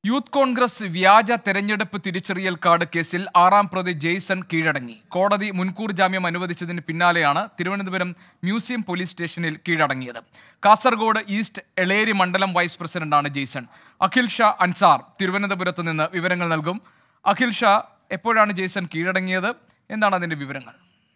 youth Congress വ്യാജ തെരഞ്ഞെടുപ്പ് തിരിച്ചറിയൽ കാർഡ് കേസിൽ ആറാം പ്രതി ജെയ്സൺ കീഴടങ്ങി കോടതി മുൻകൂർ ജാമ്യം അനുവദിച്ചതിന് പിന്നാലെയാണ് തിരുവനന്തപുരം മ്യൂസിയം പോലീസ് സ്റ്റേഷനിൽ കീഴടങ്ങിയത് കാസർഗോഡ് ഈസ്റ്റ് എളേരി മണ്ഡലം വൈസ് പ്രസിഡന്റാണ് ജെയ്സൺ അഖിൽ ഷാ അൻസാർ തിരുവനന്തപുരത്ത് നിന്ന് വിവരങ്ങൾ നൽകും അഖിൽ ഷാ എപ്പോഴാണ് ജെയ്സൺ കീഴടങ്ങിയത് എന്താണ് അതിന്റെ വിവരങ്ങൾ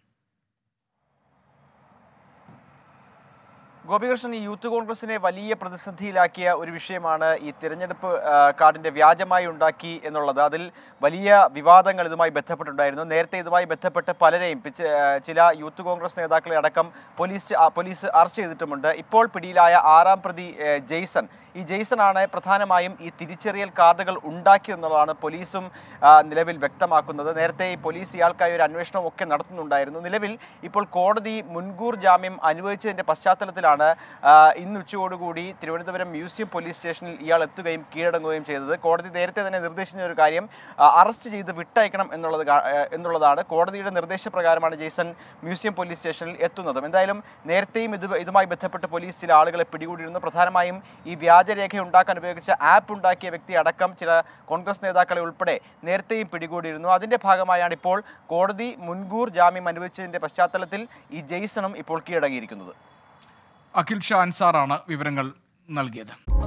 ഗോപികൃഷ്ണൻ ഈ യൂത്ത് കോൺഗ്രസിനെ വലിയ പ്രതിസന്ധിയിലാക്കിയ ഒരു വിഷയമാണ് ഈ തിരഞ്ഞെടുപ്പ് ആ, കാർഡിന്റെ വ്യാജമായി ഉണ്ടാക്കി എന്നുള്ളത് അതിൽ വലിയ വിവാദങ്ങൾ ഇതുമായി ബന്ധപ്പെട്ടുണ്ടായിരുന്നു നേരത്തെ ഇതുമായി ബന്ധപ്പെട്ട് പലരെയും പിച്ച- ആ, ചില യൂത്ത് കോൺഗ്രസ് നേതാക്കളെ അടക്കം പോലീസ് ആ, പോലീസ് അറസ്റ്റ് ചെയ്തിട്ടുമുണ്ട് ഇപ്പോൾ പിടിയിലായ ആറാം പ്രതി ഏ, ജെയ്സൺ ഈ ജെയ്സൺ ആണ് പ്രധാനമായും ഈ തിരിച്ചറിയൽ കാർഡുകൾ ഉണ്ടാക്കിയെന്നുള്ളതാണ് പോലീസും ആ, നിലവിൽ വ്യക്തമാക്കുന്നത് നേരത്തെ ഈ പോലീസ് ഇയാൾക്കായി ഒരു അന്വേഷണം ഒക്കെ നടത്തുന്നുണ്ടായിരുന്നു നിലവിൽ ഇപ്പോൾ കോടതി മുൻകൂർ ജാമ്യം അനുവദിച്ചതിന്റെ പശ്ചാത്തലത്തിലാണ് ആ, ഇന്ന് ഉച്ചയോടുകൂടി തിരുവനന്തപുരം മ്യൂസിയം പോലീസ് സ്റ്റേഷനിൽ ഇയാൾ എത്തുകയും കീഴടങ്ങുകയും ചെയ്തത് കോടതി നേരത്തെ തന്നെ നിർദ്ദേശിച്ച ഒരു കാര്യം ആ, അറസ്റ്റ് ചെയ്ത് വിട്ടയക്കണം എന്നുള്ളത് കാ- ആ, എന്നുള്ളതാണ് കോടതിയുടെ നിർദ്ദേശപ്രകാരമാണ് ജെയ്സൺ മ്യൂസിയം പോലീസ് സ്റ്റേഷനിൽ എത്തുന്നതും എന്തായാലും നേരത്തെയും ഇത് ഇതുമായി ബന്ധപ്പെട്ട് പോലീസ് ചില ആളുകളെ പിടികൂടിയിരുന്നു പ്രധാനമായും ഈ വ്യാജരേഖ ഉണ്ടാക്കാൻ ഉപയോഗിച്ച ആപ്പ് ഉണ്ടാക്കിയ വ്യക്തി അടക്കം ചില കോൺഗ്രസ് നേതാക്കളെ ഉൾപ്പെടെ നേരത്തെയും പിടികൂടിയിരുന്നു അതിന്റെ ഭാഗമായാണ് ഇപ്പോൾ കോടതി മുൻകൂർ ജാമ്യം അനുവദിച്ചതിന്റെ പശ്ചാത്തലത്തിൽ ഈ ജെയ്സണും ഇപ്പോൾ കീഴടങ്ങിയിരിക്കുന്നത് അഖിൽ ഷാ അൻസാറാണ് വിവരങ്ങൾ നൽകിയത്